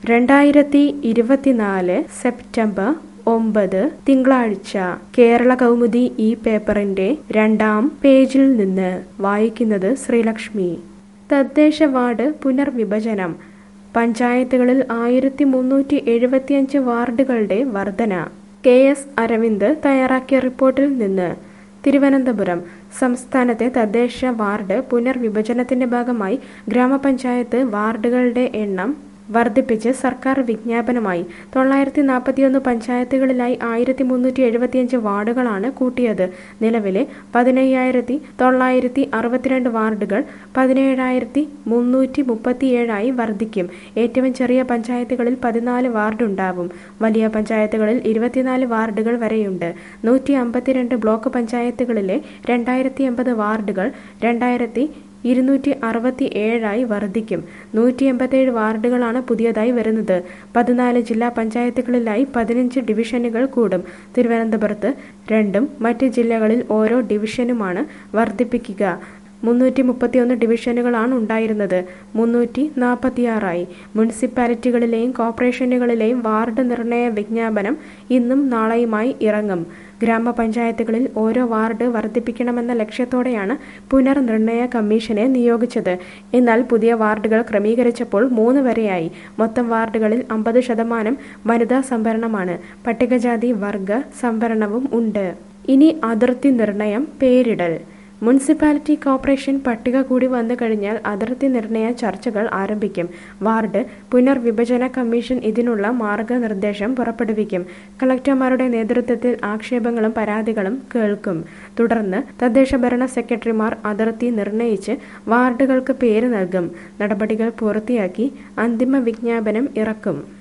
രണ്ടായിരത്തി ഇരുപത്തിനാല് സെപ്റ്റംബർ ഒമ്പത് തിങ്കളാഴ്ച കേരള കൗമുദി ഈ പേപ്പറിന്റെ രണ്ടാം പേജിൽ നിന്ന് വായിക്കുന്നത് ശ്രീലക്ഷ്മി തദ്ദേശ വാർഡ് പുനർവിഭജനം പഞ്ചായത്തുകളിൽ ആയിരത്തി മുന്നൂറ്റി എഴുപത്തിയഞ്ച് വാർഡുകളുടെ വർധന കെ എസ് അരവിന്ദ് തയ്യാറാക്കിയ റിപ്പോർട്ടിൽ നിന്ന് തിരുവനന്തപുരം സംസ്ഥാനത്തെ തദ്ദേശ വാർഡ് പുനർവിഭജനത്തിന്റെ ഭാഗമായി ഗ്രാമപഞ്ചായത്ത് വാർഡുകളുടെ എണ്ണം വർദ്ധിപ്പിച്ച് സർക്കാർ വിജ്ഞാപനമായി തൊള്ളായിരത്തി നാൽപ്പത്തിയൊന്ന് പഞ്ചായത്തുകളിലായി ആയിരത്തി മുന്നൂറ്റി എഴുപത്തിയഞ്ച് വാർഡുകളാണ് കൂട്ടിയത് നിലവിലെ പതിനയ്യായിരത്തി തൊള്ളായിരത്തി അറുപത്തിരണ്ട് വാർഡുകൾ പതിനേഴായിരത്തി മുന്നൂറ്റി മുപ്പത്തിയേഴായി വർദ്ധിക്കും ഏറ്റവും ചെറിയ പഞ്ചായത്തുകളിൽ പതിനാല് വാർഡുണ്ടാവും വലിയ പഞ്ചായത്തുകളിൽ ഇരുപത്തിനാല് വാർഡുകൾ വരെയുണ്ട് നൂറ്റി അമ്പത്തിരണ്ട് ബ്ലോക്ക് പഞ്ചായത്തുകളിലെ രണ്ടായിരത്തി എൺപത് വാർഡുകൾ രണ്ടായിരത്തി ഇരുന്നൂറ്റി അറുപത്തി ഏഴായി വർദ്ധിക്കും നൂറ്റി എൺപത്തേഴ് വാർഡുകളാണ് പുതിയതായി വരുന്നത് പതിനാല് ജില്ലാ പഞ്ചായത്തുകളിലായി പതിനഞ്ച് ഡിവിഷനുകൾ കൂടും തിരുവനന്തപുരത്ത് രണ്ടും മറ്റ് ജില്ലകളിൽ ഓരോ ഡിവിഷനുമാണ് വർദ്ധിപ്പിക്കുക മുന്നൂറ്റി മുപ്പത്തിയൊന്ന് ഡിവിഷനുകളാണ് ഉണ്ടായിരുന്നത് മുന്നൂറ്റി നാൽപ്പത്തിയാറായി മുനിസിപ്പാലിറ്റികളിലെയും കോർപ്പറേഷനുകളിലെയും വാർഡ് നിർണയ വിജ്ഞാപനം ഇന്നും നാളെയുമായി ഇറങ്ങും ഗ്രാമപഞ്ചായത്തുകളിൽ ഓരോ വാർഡ് വർദ്ധിപ്പിക്കണമെന്ന ലക്ഷ്യത്തോടെയാണ് പുനർനിർണയ കമ്മീഷനെ നിയോഗിച്ചത് എന്നാൽ പുതിയ വാർഡുകൾ ക്രമീകരിച്ചപ്പോൾ മൂന്ന് വരെയായി മൊത്തം വാർഡുകളിൽ അമ്പത് ശതമാനം വനിതാ സംവരണമാണ് പട്ടികജാതി വർഗ സംവരണവും ഉണ്ട് ഇനി അതിർത്തി നിർണയം പേരിടൽ മുനിസിപ്പാലിറ്റി കോർപ്പറേഷൻ പട്ടിക കൂടി വന്നു കഴിഞ്ഞാൽ അതിർത്തി നിർണയ ചർച്ചകൾ ആരംഭിക്കും വാർഡ് പുനർവിഭജന കമ്മീഷൻ ഇതിനുള്ള മാർഗനിർദ്ദേശം പുറപ്പെടുവിക്കും കളക്ടർമാരുടെ നേതൃത്വത്തിൽ ആക്ഷേപങ്ങളും പരാതികളും കേൾക്കും തുടർന്ന് തദ്ദേശ ഭരണ സെക്രട്ടറിമാർ അതിർത്തി നിർണയിച്ച് വാർഡുകൾക്ക് പേര് നൽകും നടപടികൾ പൂർത്തിയാക്കി അന്തിമ വിജ്ഞാപനം ഇറക്കും